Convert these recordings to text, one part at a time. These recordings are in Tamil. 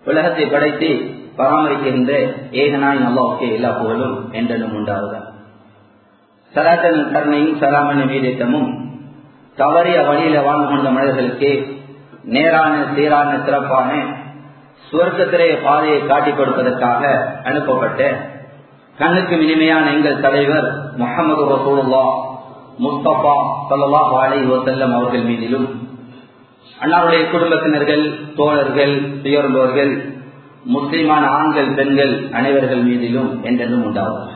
உலகத்தை படைத்து பராமரிக்கின்ற ஏகனாய் அல்லாவுக்கு எல்லா புகழும் என்றனும் உண்டாவதா சலாத்தன கருணையும் சலாமன வீரத்தமும் தவறிய வழியில வாழ்ந்து கொண்ட மனிதர்களுக்கு நேரான சீரான சிறப்பான சுவர்க்கத்திலே பாதையை காட்டிக் கொடுப்பதற்காக அனுப்பப்பட்ட கண்ணுக்கு இனிமையான எங்கள் தலைவர் முகமது ரசூலுல்லா முஸ்தபா சல்லாஹ் அலை வசல்லம் அவர்கள் மீதிலும் அன்னாருடைய குடும்பத்தினர்கள் தோழர்கள் துயர்ந்தோர்கள் முஸ்லிமான ஆண்கள் பெண்கள் அனைவர்கள் மீதிலும் என்றென்றும் உண்டாவார்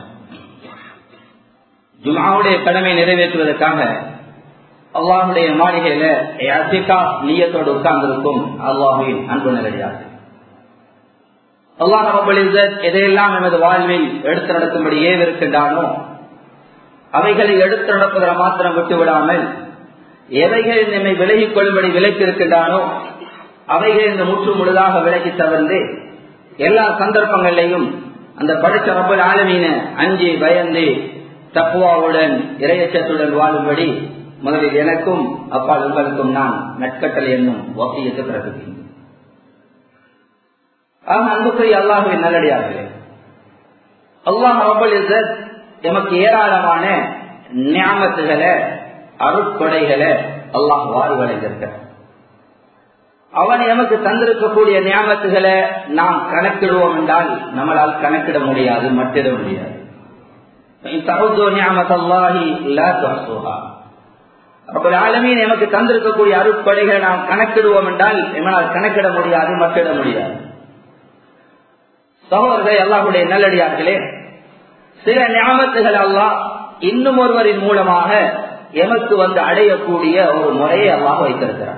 ஜுமாவுடைய கடமை நிறைவேற்றுவதற்காக அல்லாஹுடைய மாளிகையில அசிகா நீயத்தோடு உட்கார்ந்திருக்கும் அல்லாஹுவின் அன்பு நிலையார்கள் அல்லாஹ் ரபுலிசத் எதையெல்லாம் எமது வாழ்வில் எடுத்து நடக்கும்படி ஏவிருக்கின்றானோ அவைகளை எடுத்து நடப்பதை மாத்திரம் விட்டு விடாமல் எவைகள் நம்மை விலகிக் கொள்ளும்படி விலக்கிருக்கின்றானோ அவைகள் இந்த முற்று முழுதாக விலகி தவிர்ந்து எல்லா சந்தர்ப்பங்களிலையும் அந்த படித்த ரப்பல் ஆளுமீன அஞ்சு பயந்து தப்புவாவுடன் இரையச்சத்துடன் வாழும்படி முதலில் எனக்கும் அப்பால் உங்களுக்கும் நான் நட்கட்டல் என்னும் வசியத்தை பிறகுகிறேன் ஆக அன்புக்குரிய அல்லாஹுவின் நல்லடியார்களே அல்லாஹ் ரபுல் இசத் எமக்கு ஏராளமான ஞாபகத்துகளை அருட்கொடைகளை அல்லாஹ் வாரி வழங்கியிருக்க அவன் எமக்கு தந்திருக்கக்கூடிய ஞாபகத்துகளை நாம் கணக்கிடுவோம் என்றால் நம்மளால் கணக்கிட முடியாது மட்டிட முடியாது ஆலமீன் எமக்கு தந்திருக்கக்கூடிய அருட்படைகளை நாம் கணக்கிடுவோம் என்றால் எமனால் கணக்கிட முடியாது மட்டிட முடியாது சகோதரர்கள் எல்லாருடைய நல்லடியார்களே சில ஞாபகத்துகள் அல்லாஹ் இன்னும் ஒருவரின் மூலமாக எமக்கு வந்து அடையக்கூடிய ஒரு முறையை அல்லாஹ் வைத்திருக்கிறார்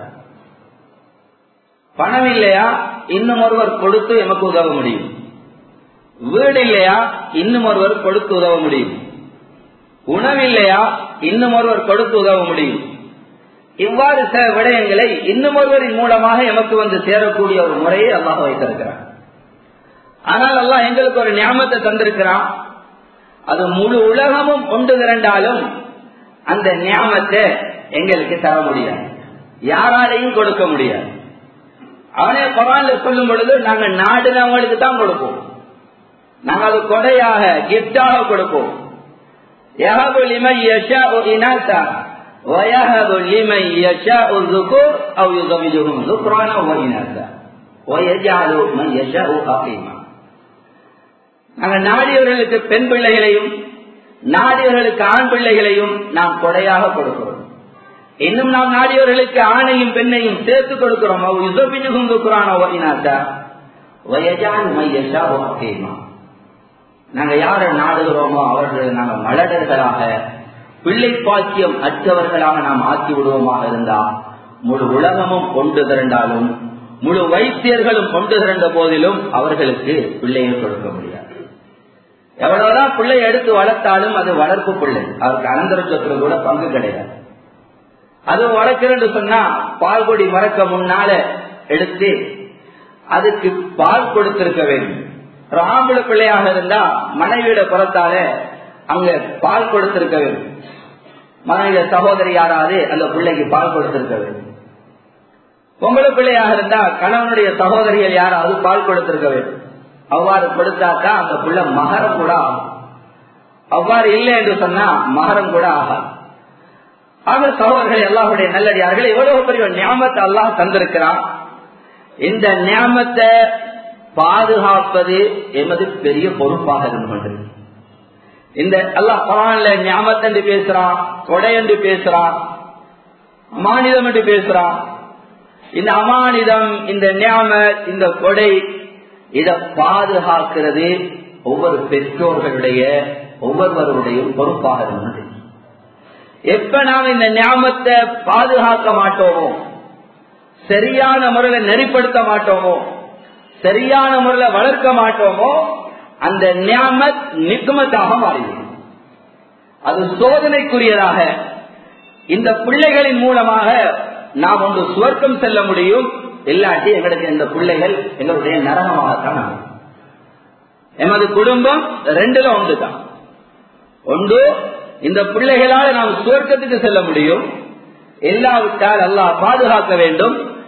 பணம் இல்லையா இன்னும் ஒருவர் கொடுத்து எமக்கு உதவ முடியும் வீடு இல்லையா இன்னும் ஒருவர் கொடுத்து உதவ முடியும் உணவு இல்லையா இன்னும் ஒருவர் கொடுத்து உதவ முடியும் இவ்வாறு சில விடயங்களை இன்னும் ஒருவரின் மூலமாக எமக்கு வந்து சேரக்கூடிய ஒரு முறையை அல்லாஹ் வைத்திருக்கிறார் ஆனால் அல்லாஹ் எங்களுக்கு ஒரு ஞாபகத்தை தந்திருக்கிறான் அது முழு உலகமும் கொண்டு திரண்டாலும் அந்த ஞாபகத்தை எங்களுக்கு தர முடியாது யாராலையும் கொடுக்க முடியாது அவனே பரவாயில்ல சொல்லும் பொழுது நாங்க நாடுனவங்களுக்கு தான் கொடுப்போம் நாங்க அது கொடையாக கிப்டாக கொடுப்போம் يهب لمن يشاء إناثا ويهب لمن يشاء الذكور أو يزوجهم ذكرانا وإناثا ويجعل من يشاء أقيما நாங்கள் நாடியவர்களுக்கு பெண் பிள்ளைகளையும் நாடியவர்களுக்கு ஆண் பிள்ளைகளையும் நாம் கொடையாக கொடுக்கிறோம் இன்னும் நாம் நாடியவர்களுக்கு ஆணையும் பெண்ணையும் சேர்த்து கொடுக்கிறோம் நாங்க யாரை நாடுகிறோமோ அவர்களை நாங்கள் மலடர்களாக பிள்ளை பாக்கியம் அற்றவர்களாக நாம் ஆக்கி விடுவோமாக இருந்தா முழு உலகமும் கொண்டு திரண்டாலும் முழு வைத்தியர்களும் கொண்டு திரண்ட போதிலும் அவர்களுக்கு பிள்ளையை கொடுக்க முடியாது எவ்வளவுதான் பிள்ளை எடுத்து வளர்த்தாலும் அது வளர்ப்பு பிள்ளை அவருக்கு அனந்தர சொத்துல கூட பங்கு கிடையாது அது வளர்க்கிறேன்னு சொன்னா பால்கொடி மறக்க முன்னால எடுத்து அதுக்கு பால் கொடுத்திருக்க வேண்டும் ஒரு ஆம்பளை பிள்ளையாக இருந்தா மனைவியோட புறத்தால அங்க பால் கொடுத்திருக்க வேண்டும் மனைவிய சகோதரி யாராவது அந்த பிள்ளைக்கு பால் கொடுத்திருக்க வேண்டும் பொங்கல பிள்ளையாக இருந்தா கணவனுடைய சகோதரிகள் யாராவது பால் கொடுத்திருக்க வேண்டும் அவ்வாறு கொடுத்தாக்கா அந்த புள்ள மகரம் கூட ஆகும் அவ்வாறு இல்லை என்று சொன்னா மகரம் கூட ஆகாது ஆக சகோதரர்கள் எல்லாருடைய நல்லடியார்கள் எவ்வளவு பெரிய ஞாபகத்தை அல்லாஹ் தந்திருக்கிறான் இந்த ஞாபகத்தை பாதுகாப்பது எமது பெரிய பொறுப்பாக இருந்து கொண்டிருக்கு இந்த அல்லாஹ் பரவாயில்ல ஞாபகத்தை என்று பேசுறான் கொடை என்று பேசுறான் அமானிதம் என்று பேசுறான் இந்த அமானிதம் இந்த ஞாப இந்த கொடை இதை பாதுகாக்கிறது ஒவ்வொரு பெற்றோர்களுடைய ஒவ்வொருவருடைய பொறுப்பாக இருந்தது எப்ப நாம் இந்த ஞாபகத்தை பாதுகாக்க மாட்டோமோ சரியான முறையில் நெறிப்படுத்த மாட்டோமோ சரியான முறையில் வளர்க்க மாட்டோமோ அந்த ஞாபத் நிக்குமத்தாக மாறிவிடும் அது சோதனைக்குரியதாக இந்த பிள்ளைகளின் மூலமாக நாம் ஒன்று சுவர்க்கம் செல்ல முடியும் இல்லாட்டி எங்களுக்கு இந்த பிள்ளைகள் எங்களுடைய நரகமாகத்தான் ஆகும். எமது குடும்பம் ரெண்டுல ஒன்று தான் ஒன்று இந்த பிள்ளைகளால் நாம் சுவர்க்கத்துக்கு செல்ல முடியும் இல்லாவிட்டால் அல்லாஹ் பாதுகாக்க வேண்டும்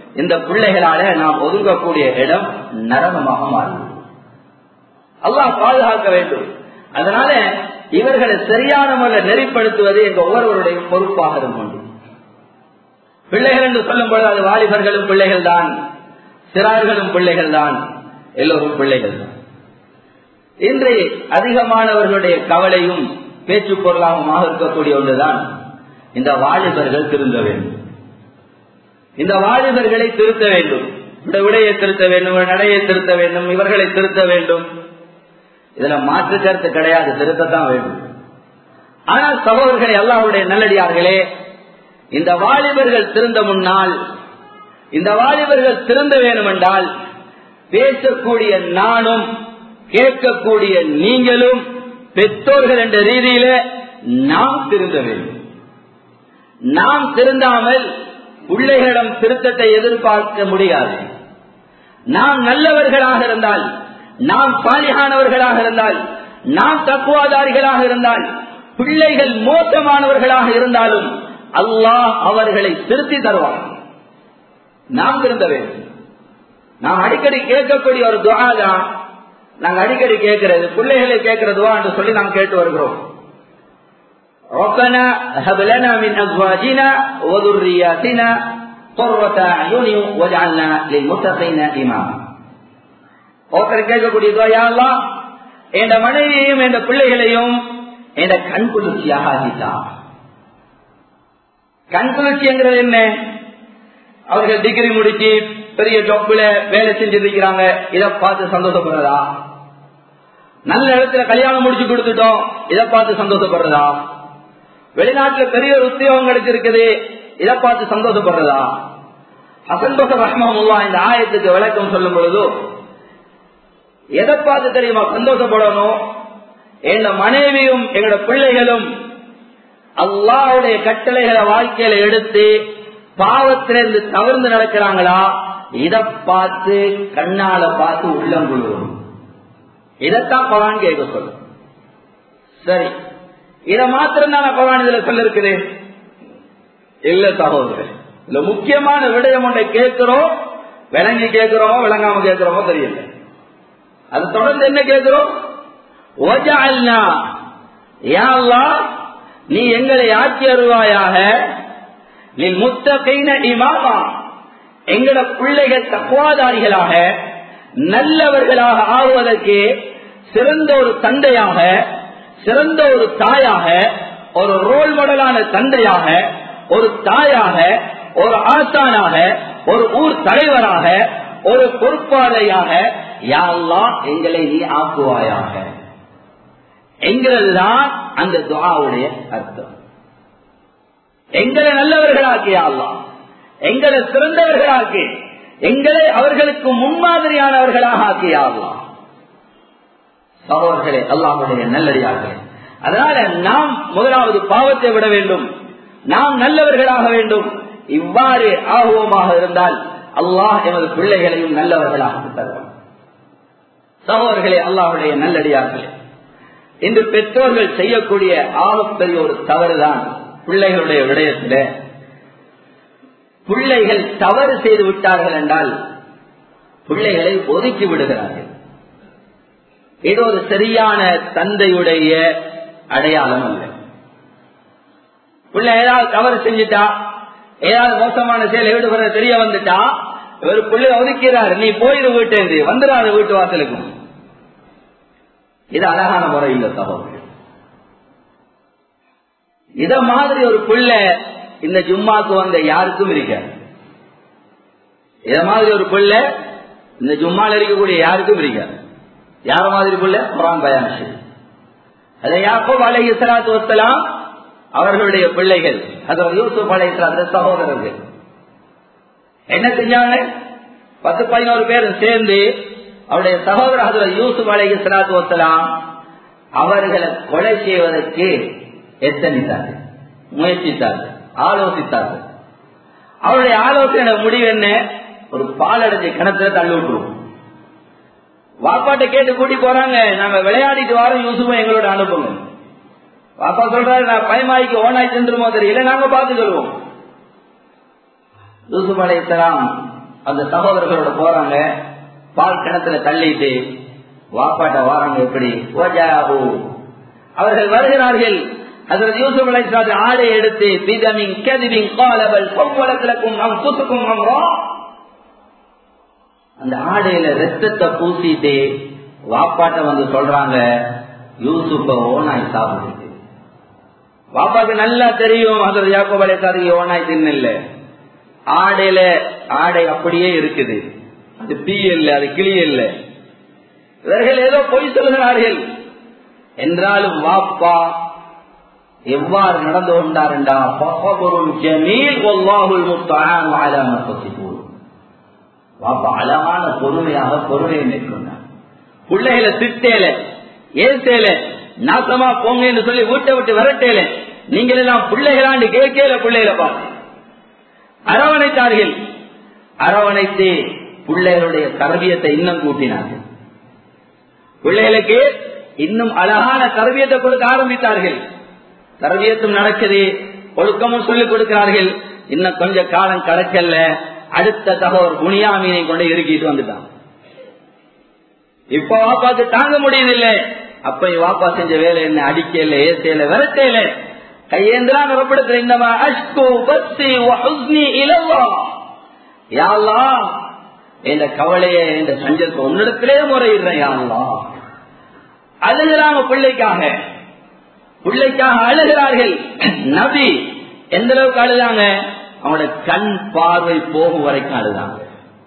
இந்த பிள்ளைகளால நாம் ஒதுங்கக்கூடிய இடம் நரகமாக மாறும் அல்லாஹ் பாதுகாக்க வேண்டும் அதனால இவர்களை சரியான முறையில் நெறிப்படுத்துவது எங்க ஒவ்வொருவருடைய பொறுப்பாக இருக்கும் பிள்ளைகள் என்று சொல்லும் பொழுது அது வாலிபர்களும் பிள்ளைகள் தான் சிறார்களும் பிள்ளைகள் தான் எல்லோரும் பிள்ளைகள் தான் இன்று அதிகமானவர்களுடைய கவலையும் பேச்சு பொருளாகவும் இருக்கக்கூடிய ஒன்றுதான் இந்த வாலிபர்கள் திருந்த வேண்டும் இந்த வாலிபர்களை திருத்த வேண்டும் இந்த விடையை திருத்த வேண்டும் நடையை திருத்த வேண்டும் இவர்களை திருத்த வேண்டும் இதுல மாற்று கருத்து கிடையாது திருத்தத்தான் வேண்டும் ஆனால் சகோதரர்களை அல்லாவுடைய நல்லடியார்களே இந்த வாலிபர்கள் திருந்த முன்னால் இந்த வாலிபர்கள் திருந்த வேண்டும் என்றால் பேசக்கூடிய நானும் கேட்கக்கூடிய நீங்களும் பெற்றோர்கள் என்ற ரீதியில நாம் திருந்த வேண்டும் நாம் திருந்தாமல் பிள்ளைகளிடம் திருத்தத்தை எதிர்பார்க்க முடியாது நாம் நல்லவர்களாக இருந்தால் நாம் பாலிகானவர்களாக இருந்தால் நாம் தக்குவாதாரிகளாக இருந்தால் பிள்ளைகள் மோசமானவர்களாக இருந்தாலும் அல்லாஹ் அவர்களை திருத்தி தருவார் நாம் திருந்த வேண்டும் நாம் அடிக்கடி கேட்கக்கூடிய ஒரு துவா தான் நாங்கள் அடிக்கடி கேட்கிறது பிள்ளைகளை கேட்கிற துவா என்று சொல்லி நாம் கேட்டு வருகிறோம் ربنا هب لنا من ازواجنا وذرياتنا قرة اعين واجعلنا للمتقين اماما ஒருத்தர் கேட்கக்கூடிய துவையாலா என் மனைவியையும் என் பிள்ளைகளையும் என் கண் குளிர்ச்சியாக ஆகிட்டான் கண் குளிர்ச்சிங்கிறது என்ன அவர்கள் டிகிரி முடிச்சு பெரிய ஜொப்புல வேலை செஞ்சிருக்கிறாங்க இதை பார்த்து சந்தோஷப்படுறதா நல்ல இடத்துல கல்யாணம் முடிச்சு கொடுத்துட்டோம் இதை பார்த்து சந்தோஷப்படுறதா வெளிநாட்டுல பெரிய ஒரு உத்தியோகம் கிடைச்சிருக்குது இதை பார்த்து சந்தோஷப்படுறதா அசன்பச ரஹ்மமுல்லா இந்த ஆயத்துக்கு விளக்கம் சொல்லும் பொழுது எதை பார்த்து தெரியுமா சந்தோஷப்படணும் எங்க மனைவியும் எங்களோட பிள்ளைகளும் அல்லாவுடைய கட்டளைகளை வாழ்க்கையில எடுத்து பாவத்திலிருந்து தவிர்ந்து நடக்கிறாங்களா இதை பார்த்து கண்ணால பார்த்து உள்ளம் கொள்வோம் இதைத்தான் குரான் கேட்க சொல்லும் சரி இதை மாத்திரம் தான் குரான் இதுல சொல்லிருக்குது இல்ல சகோதரர் இல்ல முக்கியமான விடயம் ஒன்றை கேட்கிறோம் விளங்கி கேட்கிறோமோ விளங்காம கேட்கிறோமோ தெரியல அது தொடர்ந்து என்ன கேட்கிறோம் நீ எங்களை ஆட்சி அருவாயாக நீ முத்தகைன இமாமா எங்களோட பிள்ளைகள் தக்குவாதாரிகளாக நல்லவர்களாக ஆகுவதற்கு சிறந்த ஒரு தந்தையாக சிறந்த ஒரு தாயாக ஒரு ரோல் மாடலான தந்தையாக ஒரு தாயாக ஒரு ஆசானாக ஒரு ஊர் தலைவராக ஒரு பொறுப்பாளையாக யாரெல்லாம் எங்களை நீ ஆக்குவாயாக என்கிறதுதான் அந்த துவாவுடைய அர்த்தம் எங்களை நல்லவர்களாக்கியாலாம் எங்களை சிறந்தவர்களாக்கி எங்களை அவர்களுக்கு முன்மாதிரியானவர்களாக ஆக்கியாலாம் சகோதரர்களே அல்லாஹுடைய நல்லடியார்களே அதனால நாம் முதலாவது பாவத்தை விட வேண்டும் நாம் நல்லவர்களாக வேண்டும் இவ்வாறு ஆகுவமாக இருந்தால் அல்லாஹ் எமது பிள்ளைகளையும் நல்லவர்களாக தருவார் சகோதரர்களே அல்லாஹுடைய நல்லடியார்களே இன்று பெற்றோர்கள் செய்யக்கூடிய ஆகப்பெரிய ஒரு தவறுதான் பிள்ளைகளுடைய விடயத்தில பிள்ளைகள் தவறு செய்து விட்டார்கள் என்றால் பிள்ளைகளை ஒதுக்கி விடுகிறார்கள் இது ஒரு சரியான தந்தையுடைய அடையாளம் அல்ல பிள்ளை ஏதாவது தவறு செஞ்சுட்டா ஏதாவது மோசமான செயல் ஈடுபட தெரிய வந்துட்டா இவர் பிள்ளை ஒதுக்கிறார் நீ போயிரு வீட்டு வந்துடாத வீட்டு வாசலுக்கும் இது அழகான முறை இல்ல சகோதரர் இத மாதிரி ஒரு பிள்ளை இந்த ஜும்மாக்கு வந்த யாருக்கும் இருக்காது இத மாதிரி ஒரு பிள்ளை இந்த ஜும்மால இருக்கக்கூடிய யாருக்கும் இருக்காது யார மாதிரி பிள்ளை குரான் பயான் அதை யாக்கோப் அலை இஸ்லாத்து வசலாம் அவர்களுடைய பிள்ளைகள் அதாவது யூசுப் அலை இஸ்லாத்து சகோதரர்கள் என்ன செஞ்சாங்க பத்து பதினோரு பேரும் சேர்ந்து அவருடைய சகோதர ஹசர யூசுப் அலை இஸ்லாத்து வசலாம் அவர்களை கொலை செய்வதற்கு எத்தனித்தார்கள் முயற்சித்தார்கள் ஆலோசித்தார்கள் அவருடைய ஆலோசனை முடிவு என்ன ஒரு பாலடைஞ்ச கிணத்துல தள்ளி விட்டுருவோம் வாப்பாட்ட கேட்டு கூட்டி போறாங்க நாங்க விளையாடிட்டு வரோம் யூசுஃபும் எங்களோட அனுப்புங்க வாப்பா சொல்றாரு நான் பயமாய்க்கு ஓனாய் சென்றுமோ தெரியல நாங்க பார்த்துக்கொள்வோம் யூசுப் அலைத்தலாம் அந்த சகோதரர்களோட போறாங்க பால் கிணத்துல தள்ளிட்டு வாப்பாட்ட வாராங்க எப்படி ஓஜாஹு அவர்கள் வருகிறார்கள் அதில் யூசுப் அலைஹிஸ்ஸலாத்து ஆடை எடுத்து பிதமின் கதிபின் காலபல் பொவ்வளத்திலக்கும் நம் புசுக்கும் அம்ரா அந்த ஆடையில ரத்தத்தை பூசிட்டு வாப்பாட்ட வந்து சொல்றாங்க யூசுப்ப ஓனாய் சாப்பிடுது வாப்பாக்கு நல்லா தெரியும் அதில் யாக்கோப் அலைஹிஸ்ஸலாத்துக்கு ஓனாய் தின்னில்ல ஆடையில ஆடை அப்படியே இருக்குது அது தீ இல்லை அது கிளி இல்லை இவர்கள் ஏதோ பொய் சொல்கிறார்கள் என்றாலும் வாப்பா எவ்வாறு நடந்து கொண்டார் என்றா ஜமீல் ஒல்லாஹுல் முஸ்தஆன் அலா மத்தசிபூன் வாப்பா அழகான பொறுமையாக பொறுமையை மேற்கொண்டார் பிள்ளைகளை திட்டேல ஏசேல நாசமா போங்கன்னு சொல்லி வீட்டை விட்டு விரட்டேல நீங்கள் எல்லாம் பிள்ளைகளாண்டு கேட்கல பிள்ளைகளை பார்த்து அரவணைத்தார்கள் அரவணைத்து பிள்ளைகளுடைய தரவியத்தை இன்னும் கூட்டினார்கள் பிள்ளைகளுக்கு இன்னும் அழகான தரவியத்தை கொடுக்க ஆரம்பித்தார்கள் தரவியத்தும் நடக்குது ஒழுக்கமும் சொல்லிக் கொடுக்கிறார்கள் இன்னும் கொஞ்ச காலம் கடக்கல்ல அடுத்த தகவல் குனியாமீனை கொண்டு இறுக்கிட்டு வந்துட்டான் இப்ப வாப்பாக்கு தாங்க முடியதில்லை அப்ப வாப்பா செஞ்ச வேலை என்ன அடிக்கல ஏசையில விரட்டையில கையேந்திரான் உறப்படுத்த இன்னமா அஷ்கு பத்தி இலவா யாழ்லா இந்த கவலையை இந்த சஞ்சத்தை உன்னிடத்திலே முறையிடுறேன் யாழ்லா அழுகிறாங்க பிள்ளைக்காக பிள்ளைக்காக அழுகிறார்கள் நபி எந்த அளவுக்கு அழுதாங்க அவனோட கண் பார்வை போகும் வரைக்கும் அழுதாங்க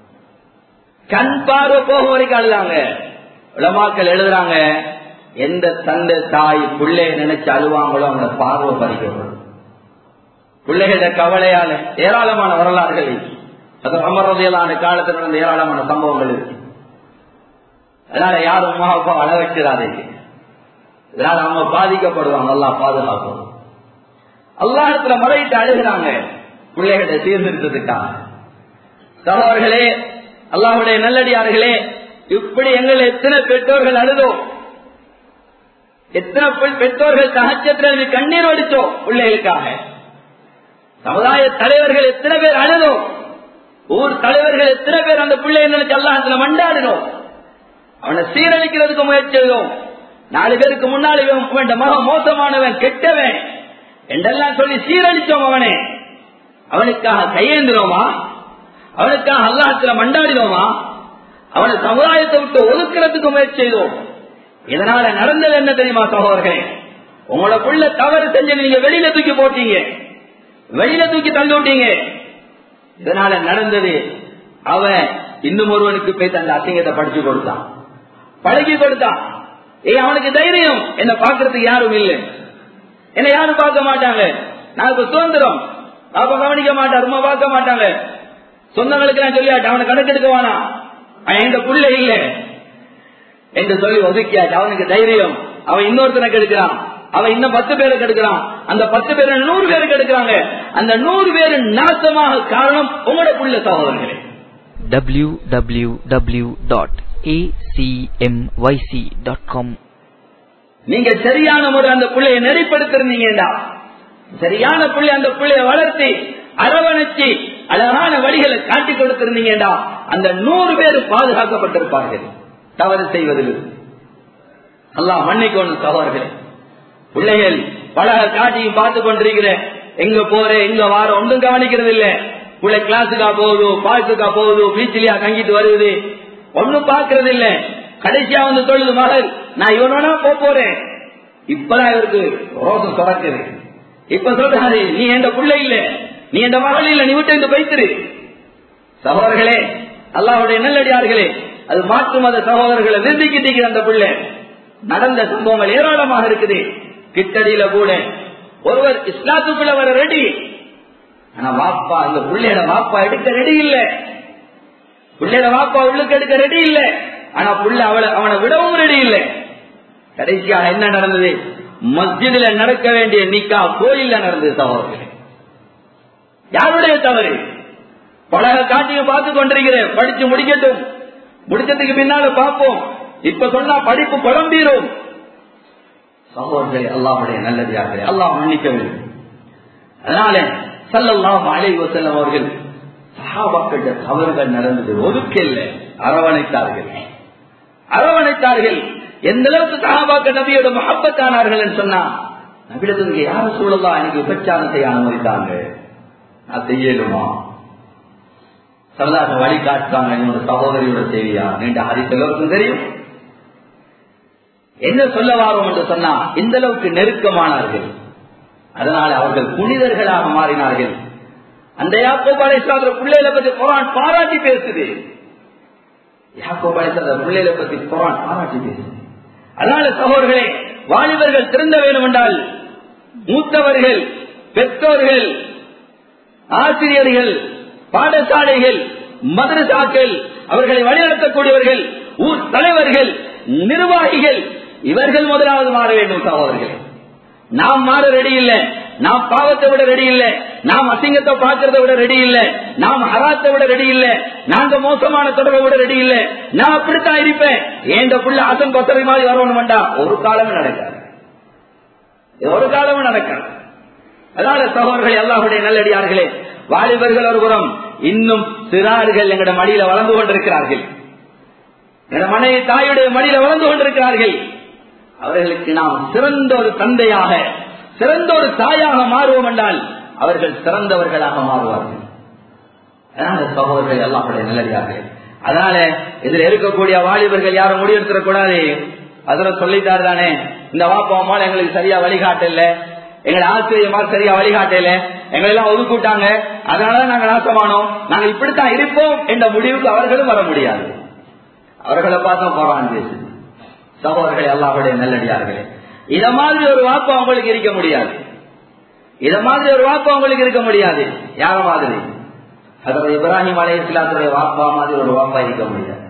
கண் பார்வை போகும் வரைக்கும் அழுதாங்க உலமாக்கள் எழுதுறாங்க எந்த தந்தை தாய் பிள்ளைய நினைச்சு அழுவாங்களோ அவங்க பார்வை பறிக்கப்படும் பிள்ளைகள கவலையால ஏராளமான வரலாறுகள் அது அமர்றதையிலான காலத்தில் நடந்த ஏராளமான சம்பவங்கள் இருக்கு அதனால யாரும் அம்மா அப்பா அழ வைக்கிறாதீங்க இதனால அவங்க பாதிக்கப்படுவாங்க நல்லா பாதுகாக்கும் அல்லாஹத்துல மறையிட்டு அழுகிறாங்க பிள்ளைகளை சீர்திருத்தத்துக்காக சகோதரர்களே அல்லாஹுடைய நல்லடியார்களே இப்படி எங்கள் எத்தனை பெற்றோர்கள் அழுதோம் எத்தனை பெற்றோர்கள் சகச்சத்தில் கண்ணீர் வடித்தோம் பிள்ளைகளுக்காக சமுதாய தலைவர்கள் எத்தனை பேர் அழுதோம் ஊர் தலைவர்கள் எத்தனை பேர் அந்த பிள்ளையை நினைச்சு அல்லாஹத்துல மண்டாடினோம் அவனை சீரழிக்கிறதுக்கு முயற்சி செய்தோம் நாலு பேருக்கு முன்னாடி வேண்ட மக மோசமானவன் கெட்டவன் என்றெல்லாம் சொல்லி சீரழிச்சோம் அவனே அவனுக்காக கையேந்திரோமா அவனுக்காக அல்லாஹத்துல மண்டாடினோமா அவனை சமுதாயத்தை விட்டு ஒதுக்கிறதுக்கு முயற்சி செய்தோம் இதனால நடந்தது என்ன தெரியுமா சகோதரர்களே உங்களோட புள்ள தவறு செஞ்சு நீங்க வெளியில தூக்கி போட்டீங்க வெளியில தூக்கி தள்ளி விட்டீங்க இதனால நடந்தது அவன் இன்னும் ஒருவனுக்கு போய் தந்த அசிங்கத்தை படிச்சு கொடுத்தான் பழகி கொடுத்தான் ஏ அவனுக்கு தைரியம் என்ன பாக்குறதுக்கு யாரும் இல்லை என்ன யாரும் பார்க்க மாட்டாங்க நான் இப்ப சுதந்திரம் பாப்பா கவனிக்க மாட்டான் ரொம்ப பார்க்க மாட்டாங்க சொந்தங்களுக்கு நான் சொல்லியாட்டு அவனை கணக்கெடுக்க வேணாம் அவன் எங்க புள்ள இல்ல என்று சொல்லி ஒதுக்கியாச்சு அவனுக்கு தைரியம் அவன் இன்னொருத்தனை கெடுக்கிறான் அவன் இன்னும் பத்து பேருக்கு எடுக்கிறான் அந்த பத்து பேர் நூறு பேருக்கு எடுக்கிறாங்க அந்த நூறு பேரு நாசமாக காரணம் உங்களோட புள்ள சகோதரர்களே www.acmyc.com நீங்க சரியான முறை அந்த பிள்ளைய நெறிப்படுத்திருந்தீங்கடா சரியான பிள்ளை அந்த பிள்ளைய வளர்த்தி அரவணைச்சு அழகான வழிகளை காட்டி கொடுத்திருந்தீங்கடா அந்த நூறு பேர் பாதுகாக்கப்பட்டிருப்பார்கள் தவறு செய்வதில் அல்லாஹ் மன்னிக்கணும் சகோதரர்களே பிள்ளைகள் பழக காட்டியும் பார்த்து கொண்டிருக்கிறேன் எங்க போற எங்க வார ஒன்றும் கவனிக்கிறது இல்ல பிள்ளை கிளாஸுக்கா போகுது பார்க்குக்கா போகுது பீச்சிலியா தங்கிட்டு வருது ஒன்னும் பாக்குறது இல்ல கடைசியா வந்து தொழுது மகள் நான் இவனோட போக போறேன் இப்பதான் இவருக்கு ரோசம் தொடக்குது இப்ப சொல்றாரு நீ எந்த பிள்ளை இல்ல நீ எந்த மகள் இல்ல நீ விட்டு இந்த பைத்திரு சகோதரர்களே அல்லாவுடைய நல்லடியார்களே அது மாற்று மத சகோதரர்களை நிர்ணயிக்கிட்டு அந்த பிள்ளை நடந்த சம்பவங்கள் ஏராளமாக இருக்குது கிட்டடியில கூட ஒருவர் இஸ்லாத்துக்குள்ள வர ரெடி ஆனா வாப்பா அந்த பிள்ளையோட வாப்பா எடுக்க ரெடி இல்ல பிள்ளையோட வாப்பா உள்ளுக்கு எடுக்க ரெடி இல்ல ஆனா புள்ள அவளை அவனை விடவும் ரெடி இல்ல கடைசியாக என்ன நடந்தது மஸ்ஜிதுல நடக்க வேண்டிய நிக்கா கோயில்ல நடந்தது சகோதரர்களே யாருடைய தவறு பழக காட்சியும் பார்த்து கொண்டிருக்கிறேன் படிச்சு முடிக்கட்டும் முடிச்சதுக்கு பின்னால பார்ப்போம் இப்ப சொன்னா படிப்பு குழம்பீரும் சகோதரர்களே அல்லாவுடைய நல்லதார்களே அல்லாஹ் மன்னிக்க வேண்டும் அதனால சல்லல்லாஹு அலைஹி வஸல்லம் அவர்கள் சஹாபாக்கிட்ட தவறுகள் நடந்தது ஒதுக்கல்ல அரவணைத்தார்கள் அரவணைத்தார்கள் எந்த அளவுக்கு சஹாபாக்கள் நபியோட மகப்பத்தானார்கள் சொன்னா நபிடத்துக்கு யார சூழலா எனக்கு விபச்சாரத்தை அனுமதித்தாங்க நான் செய்யலுமா சரதாச வழி காட்டுறாங்க என்னோட சகோதரியோட செய்தியா நீண்ட ஹரிஸ் எல்லோருக்கும் தெரியும் என்ன சொல்ல வாரோம் என்று சொன்னா இந்த அளவுக்கு நெருக்கமானார்கள் அதனால் அவர்கள் புனிதர்களாக மாறினார்கள் அந்த யாக்கோப் அலைசாத பிள்ளைகளை பத்தி குரான் பாராட்டி பேசுது யாக்கோப் அலைசாத பிள்ளைகளை பத்தி குரான் பாராட்டி பேசுது அதனால சகோதரர்களே வாலிபர்கள் திறந்த வேண்டும் என்றால் மூத்தவர்கள் பெற்றோர்கள் ஆசிரியர்கள் பாடசாலைகள் மதரசாக்கள் அவர்களை வழிநடத்தக்கூடியவர்கள் ஊர் தலைவர்கள் நிர்வாகிகள் இவர்கள் முதலாவது மாற வேண்டும் சகோதரர்களே நாம் மாற ரெடி இல்லை நாம் பாவத்தை விட ரெடி இல்லை நாம் அசிங்கத்தை பார்க்கறத விட ரெடி இல்லை நாம் ஹராத்தை விட ரெடி இல்லை நாங்க மோசமான தொடர்பை விட ரெடி இல்லை நான் அப்படித்தான் இருப்பேன் ஏண்ட புள்ள அசன் பசரை மாதிரி வரணும் வேண்டாம் ஒரு காலமும் நடக்காது ஒரு காலமும் நடக்காது அதனால சகோதரர்கள் எல்லாருடைய நல்லடியார்களே வாலிபர்கள் ஒரு புறம் இன்னும் சிறார்கள் எங்கட மடியில வளர்ந்து கொண்டிருக்கிறார்கள் எங்கட மனைவி தாயுடைய மடியில வளர்ந்து கொண்டிருக்கிறார்கள் அவர்களுக்கு நாம் சிறந்த ஒரு தந்தையாக சிறந்த ஒரு தாயாக மாறுவோம் என்றால் அவர்கள் சிறந்தவர்களாக மாறுவார்கள் அதனால சகோதரர்கள் எல்லாருடைய நல்லடியார்கள் அதனால இதுல இருக்கக்கூடிய வாலிபர்கள் யாரும் முடிவெடுத்துடக்கூடாது அதுல சொல்லிட்டாரு தானே இந்த வாப்பா அம்மா எங்களுக்கு சரியா வழிகாட்டல எங்களை ஆசிரியமார் சரியா வழிகாட்டல எங்களை எல்லாம் ஒதுக்கிட்டாங்க அதனால நாங்க நாசமானோம் நாங்க இப்படித்தான் இருப்போம் என்ற முடிவுக்கு அவர்களும் வர முடியாது அவர்களை பார்த்தா போறான் பேசு சகோதரர்கள் எல்லாருடைய நல்லடியார்களே இத மாதிரி ஒரு வாப்பு அவங்களுக்கு இருக்க முடியாது இத மாதிரி ஒரு வாப்பு அவங்களுக்கு இருக்க முடியாது யார மாதிரி அதாவது இப்ராஹிம் அலை இஸ்லாத்துடைய வாப்பா மாதிரி ஒரு வாப்பா இருக்க முடியாது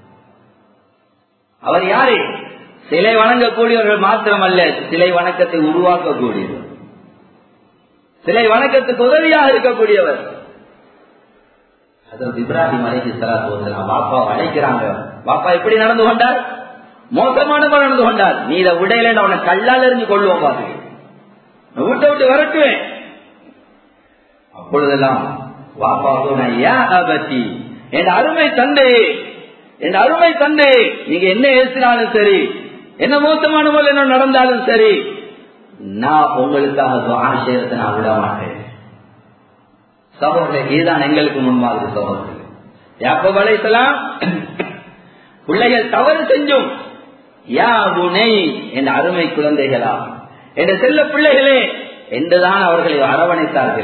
அவர் யாரு சிலை வணங்கக்கூடியவர்கள் மாத்திரமல்ல சிலை வணக்கத்தை உருவாக்கக்கூடியவர் சிலை வணக்கத்துக்கு உதவியாக இருக்கக்கூடியவர் அதாவது இப்ராஹிம் அலைஹி சலாத்து பாப்பா அழைக்கிறாங்க பாப்பா எப்படி நடந்து கொண்டார் மோசமான நடந்து கொண்டார் நீ இதை விடையில அவனை கல்லால் எறிஞ்சு கொள்ளுவோம் பாத்து வீட்டை விட்டு வரட்டுவேன் அப்பொழுதெல்லாம் வாப்பாவுக்கு நான் ஏன் ஆபத்தி என் அருமை தந்தை என் அருமை தந்தை நீங்க என்ன ஏசினாலும் சரி என்ன மோசமான போல என்ன நடந்தாலும் சரி நான் உங்களுக்காக துவா செய்யறதை நான் விட மாட்டேன் சகோதரர் இதுதான் எங்களுக்கு முன்மாதிரி சகோதரர்கள் யாப்ப வலைசலாம் பிள்ளைகள் தவறு செஞ்சும் யா புனை என் அருமை குழந்தைகளா என்ற செல்ல பிள்ளைகளே என்றுதான் அவர்களை அரவணைத்தார்கள்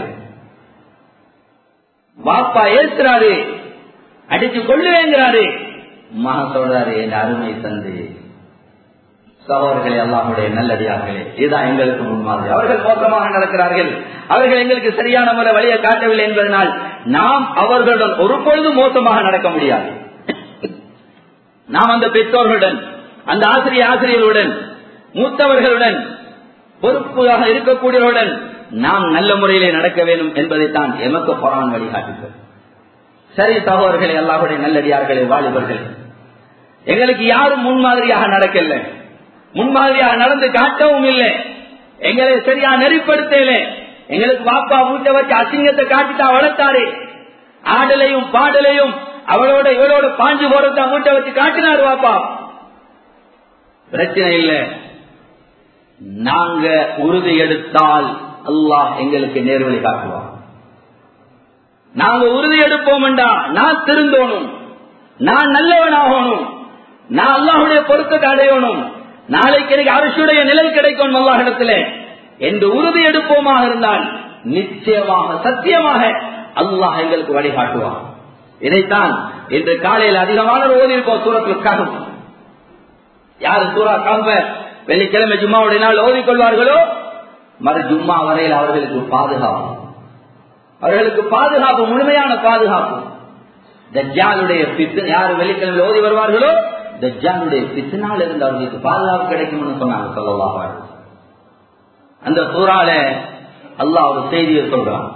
பாப்பா ஏசுறாரு அடிச்சு கொள்ளுவேங்கிறாரு மகா சொல்றாரு என் அருமை தந்தை சகோதரர்களே அல்லாஹுடைய நல்லடியார்களே இதுதான் எங்களுக்கு முன்மாதிரி அவர்கள் மோசமாக நடக்கிறார்கள் அவர்கள் எங்களுக்கு சரியான முறை வழியை காட்டவில்லை என்பதனால் நாம் அவர்களுடன் ஒரு பொழுதும் மோசமாக நடக்க முடியாது நாம் அந்த பெற்றோர்களுடன் அந்த ஆசிரியர் ஆசிரியர்களுடன் மூத்தவர்களுடன் பொறுப்பாக இருக்கக்கூடியவர்களுடன் நாம் நல்ல முறையிலே நடக்க வேண்டும் என்பதைத்தான் எமக்கு புறான் வழிகாட்டுகிறது சரி சகோதரர்களே எல்லாருடைய நல்லடியார்களே வாலிபர்கள் எங்களுக்கு யாரும் முன்மாதிரியாக நடக்கல முன்மாதிரியாக நடந்து காட்டவும் இல்லை எங்களை சரியா நெறிப்படுத்தல எங்களுக்கு வாப்பா மூட்டை வச்சு அசிங்கத்தை காட்டித்தான் வளர்த்தாரு ஆடலையும் பாடலையும் அவளோட இவளோட பாஞ்சு போறதா மூட்டை வச்சு காட்டினாரு வாப்பா பிரச்சனை இல்லை நாங்க உறுதி எடுத்தால் அல்லாஹ் எங்களுக்கு நேர்வழி காட்டுவான் நாங்க உறுதி எடுப்போம் என்றா நான் திருந்தோணும் நான் நல்லவனாகணும் நான் அல்லாஹுடைய பொருத்தத்தை அடையணும் நாளைக்கு எனக்கு அரசுடைய நிலை கிடைக்கும் அல்லாஹிடத்துல என்று உறுதி எடுப்போமாக இருந்தால் நிச்சயமாக சத்தியமாக அல்லாஹ் எங்களுக்கு வழிகாட்டுவான் இதைத்தான் இன்று காலையில் அதிகமான ஓதிருக்கோம் சூரத்துக்காக யாரு சூறா காம்ப வெள்ளிக்கிழமை ஜும்மாவுடைய நாள் ஓதிக்கொள்வார்களோ மறு ஜும்மா வரையில் அவர்களுக்கு பாதுகாப்பு அவர்களுக்கு பாதுகாப்பு முழுமையான பாதுகாப்பு தஜ்ஜாலுடைய பித்து யாரு வெள்ளிக்கிழமை ஓதி வருவார்களோ தஜ்ஜாலுடைய பித்தினால் இருந்து அவர்களுக்கு பாதுகாப்பு கிடைக்கும்னு சொன்னாங்க சொல்லலாம் அந்த சூறால அல்லாஹ் ஒரு செய்தியை சொல்றான்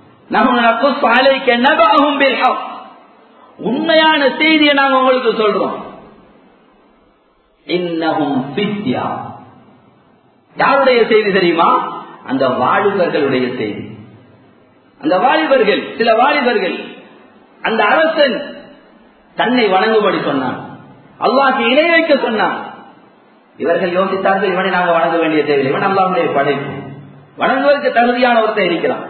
உண்மையான செய்தியை நாங்க உங்களுக்கு சொல்றோம் இன்னமும் பித்யா யாருடைய செய்தி தெரியுமா அந்த வாலிபர்களுடைய செய்தி அந்த வாலிபர்கள் சில வாலிபர்கள் அந்த அரசன் தன்னை வணங்கும்படி சொன்னான் அல்லாஹ்க்கு இணை வைக்க சொன்னான் இவர்கள் யோசித்தார்கள் இவனை நாங்கள் வணங்க வேண்டிய தேவையில்லை இவன் அல்லாஹுடைய படைப்பு வணங்குவதற்கு தகுதியான ஒருத்தர் இருக்கிறான்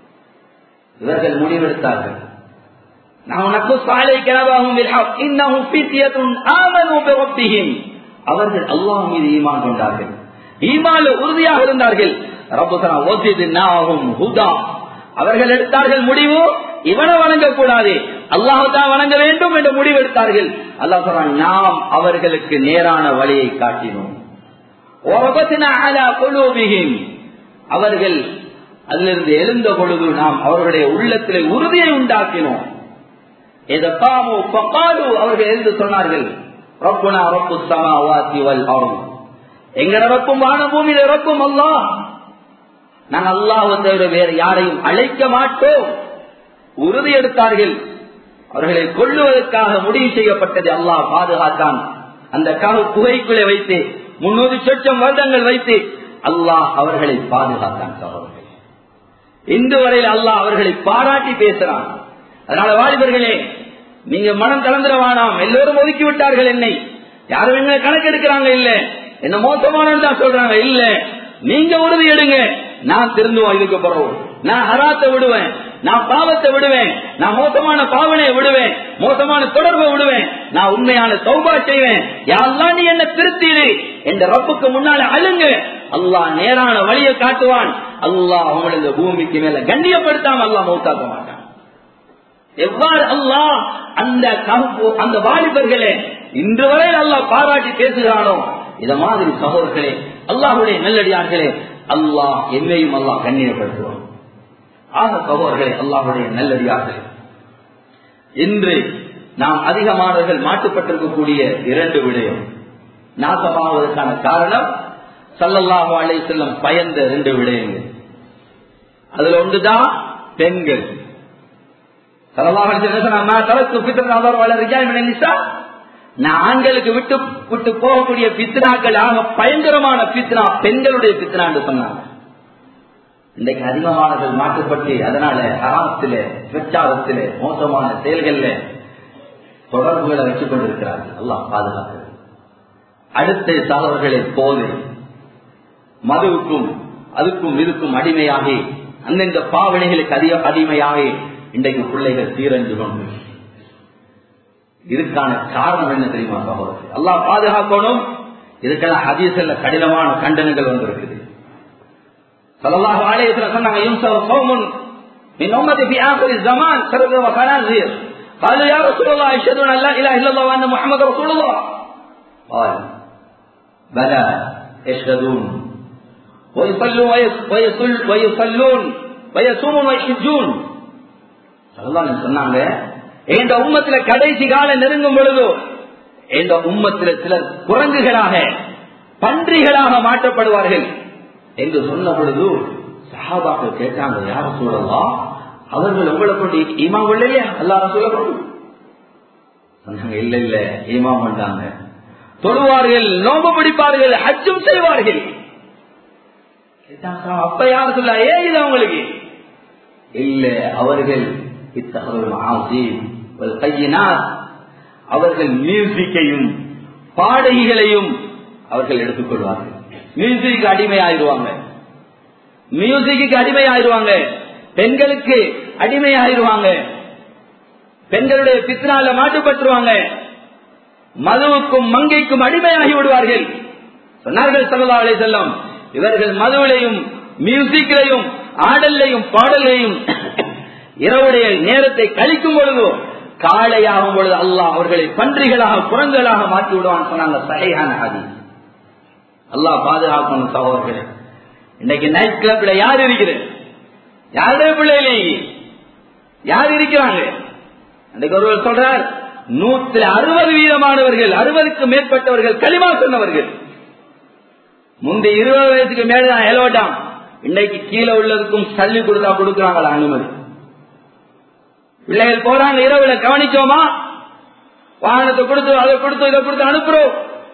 இவர்கள் முடிவெடுத்தார்கள் நாம் நக்குஸ் அலைக்கனவாகும் இன்னஹும் ஃபித்யத்துன் ஆமனு பிரப்பிஹிம் அவர்கள் அல்லாஹ் மீது ஈமான் கொண்டார்கள் ஈமான்ல உறுதியாக இருந்தார்கள் ரப்பனா வஸித்னாஹும் ஹுதா அவர்கள் எடுத்தார்கள் முடிவு இவனை வணங்கக்கூடாது அல்லாஹுதான் வணங்க வேண்டும் என்று முடிவெடுத்தார்கள் அல்லாஹ் சொல்றான் நாம் அவர்களுக்கு நேரான வழியை காட்டினோம் وَرَبَطْنَا عَلَى قُلُوبِهِمْ அவர்கள் அதிலிருந்து எழுந்த பொழுது நாம் அவர்களுடைய உள்ளத்திலே உறுதியை உண்டாக்கினோம் إذا قاموا فقالوا அவர்கள் எழுந்து சொன்னார்கள் ربنا رب السماوات والأرض எங்கட ரப்பும் வான பூமியில ரப்பும் அல்லாஹ் நாங்கள் அல்லாஹ் தவிர வேறு யாரையும் அழைக்க மாட்டோம் உறுதி எடுத்தார்கள் அவர்களை கொள்ளுவதற்காக முடிவு செய்யப்பட்டது அல்லாஹ் பாதுகாத்தான் அந்த கவு புகைக்குள்ளே வைத்து முன்னூறு சொச்சம் வருடங்கள் வைத்து அல்லாஹ் அவர்களை பாதுகாத்தான் சகோதரர்கள் இன்று வரையில் அல்லாஹ் அவர்களை பாராட்டி பேசுறான் அதனால வாலிபர்களே நீங்க மனம் கலந்துட வேணாம் எல்லோரும் ஒதுக்கி விட்டார்கள் என்னை யாரும் என்ன கணக்கெடுக்கிறாங்க இல்ல என்ன மோசமானு தான் சொல்றாங்க இல்ல நீங்க உறுதி எடுங்க நான் திருந்துவோம் இதுக்கு பிறகு நான் ஹராத்தை விடுவேன் நான் பாவத்தை விடுவேன் நான் மோசமான பாவனையை விடுவேன் மோசமான தொடர்பை விடுவேன் நான் உண்மையான சௌபா செய்வேன் யாரெல்லாம் நீ என்ன திருத்தீரு என்ற ரப்புக்கு முன்னால அழுங்க அல்லாஹ் நேரான வழியை காட்டுவான் அல்லாஹ் அவங்களை இந்த பூமிக்கு மேல கண்ணியப்படுத்தாம அல்லாஹ் மௌத்தாக்க மாட்டான் எவ்வாறு அல்லாஹ் அந்த கஹ்ஃபு, அந்த வாலிபர்களே இன்று வரை அல்லாஹ் பாராட்டி பேசுகிறானோ இத மாதிரி சகோதரர்களே அல்லாஹுடைய நல்லடியார்களே அல்லாஹ் என்னையும் அல்லாஹ் கண்ணியப்படுத்துவான் ஆக சகோதரர்களே அல்லாஹுடைய நல்லடியார்களே இன்று நாம் அதிகமானவர்கள் மாட்டுப்பட்டிருக்கக்கூடிய இரண்டு விடயம் நாசமாவதற்கான காரணம் சல்லல்லாஹு அலைஹி செல்லம் பயந்த ரெண்டு விடயங்கள் அதுல ஒன்றுதான் பெண்கள் சல்லல்லாஹு அலைஹி வஸல்லம் சொன்னாங்க, "மா தரக்கு ஃபித்ரன் அதர் வல ரிஜால் மினன் நிசா." நான் ஆண்களுக்கு விட்டு விட்டு போகக்கூடிய பித்னாக்கள் ஆக பயங்கரமான பித்னா பெண்களுடைய பித்னா என்று சொன்னாங்க இன்றைக்கு அதிகமானவர்கள் மாட்டுப்பட்டு அதனால ஹராத்தில பிரச்சாரத்தில மோசமான செயல்கள்ல தொடர்புகளை வச்சுக் கொண்டிருக்கிறார்கள் அல்லாஹ் பாதுகாக்கிறது அடுத்த சகோதரர்களை போது மதுவுக்கும் அதுக்கும் இதுக்கும் அடிமையாகி அந்தந்த பாவனைகளுக்கு அதிக அடிமையாகி இன்றைக்கு பிள்ளைகள் சீரஞ்சு கொண்டு இதுக்கான காரணம் என்ன தெரியுமா சகோதரர் அல்லாஹ் பாதுகாக்கணும் இதுக்கெல்லாம் ஹதீஸ்ல கடினமான கண்டனங்கள் வந்திருக்குது சல்லல்லாஹு அலைஹி வஸல்லம் சொன்னாங்க யும்சவு கௌமுன் من أمتي في آخر الزمان سرد وخنازير قالوا يا رسول الله يشهدون أن لا إله إلا الله وأن محمد رسول الله قال بلى يشهدون ويصلون ويصل ويصلون ويصومون ويحجون சொல்லலாம் சொன்னாங்க இந்த உம்மத்துல கடைசி காலம் நெருங்கும் பொழுது இந்த உம்மத்துல சிலர் குரங்குகளாக பன்றிகளாக மாற்றப்படுவார்கள் என்று சொன்ன பொழுது சஹாபாக்கள் கேட்டாங்க யார சொல்லலாம் அவர்கள் உங்களை கொண்டு ஈமாம் இல்லையா எல்லாரும் சொல்லப்படும் சொன்னாங்க இல்ல இல்ல ஈமாம் பண்ணாங்க தொழுவார்கள் நோம்பு பிடிப்பார்கள் ஹஜ்ஜும் செய்வார்கள் கேட்டாங்க, அப்ப யார் சொல்ல ஏன் இது அவங்களுக்கு இல்ல அவர்கள் இத்தகவல் ஆசீம் கையினார் அவர்கள் மியூசிக்கையும் பாடகிகளையும் அவர்கள் எடுத்துக்கொள்வார்கள் மியூசிக்கு அடிமையாயிருவாங்க மியூசிக்கு அடிமையாயிருவாங்க பெண்களுக்கு அடிமையாயிருவாங்க பெண்களுடைய பித்னால மாட்டுப்பட்டுருவாங்க மதுவுக்கும் மங்கைக்கும் அடிமையாகி விடுவார்கள் சொன்னார்கள் சல்லா அலை செல்லம் இவர்கள் மதுவிலையும் மியூசிக்கிலையும் ஆடல்லையும் பாடலையும் இரவுடைய நேரத்தை கழிக்கும் பொழுது காலையாகும் பொழுது அல்லாஹ் அவர்களை பன்றிகளாக குரங்களாக மாற்றி விடுவான் சொன்னாங்க சகையான ஆதி அல்லாஹ் பாதுகாக்கணும் சகோதரர்களே இன்னைக்கு நைட் கிளப்ல யார் இருக்கிறது யாருடைய பிள்ளைகளே யார் இருக்கிறாங்க அன்றைக்கு ஒருவர் சொல்றார் நூத்துல அறுபது வீதமானவர்கள் அறுபதுக்கு மேற்பட்டவர்கள் களிமா சொன்னவர்கள் முந்தைய இருபது வயசுக்கு மேலதான் எலோட்டாம் இன்னைக்கு கீழே உள்ளதுக்கும் சல்லி கொடுத்தா கொடுக்குறாங்களா அனுமதி பிள்ளைகள் போறாங்க இரவுல கவனிச்சோமா வாகனத்தை கொடுத்து அதை கொடுத்து இதை கொடுத்து அனுப்புறோம்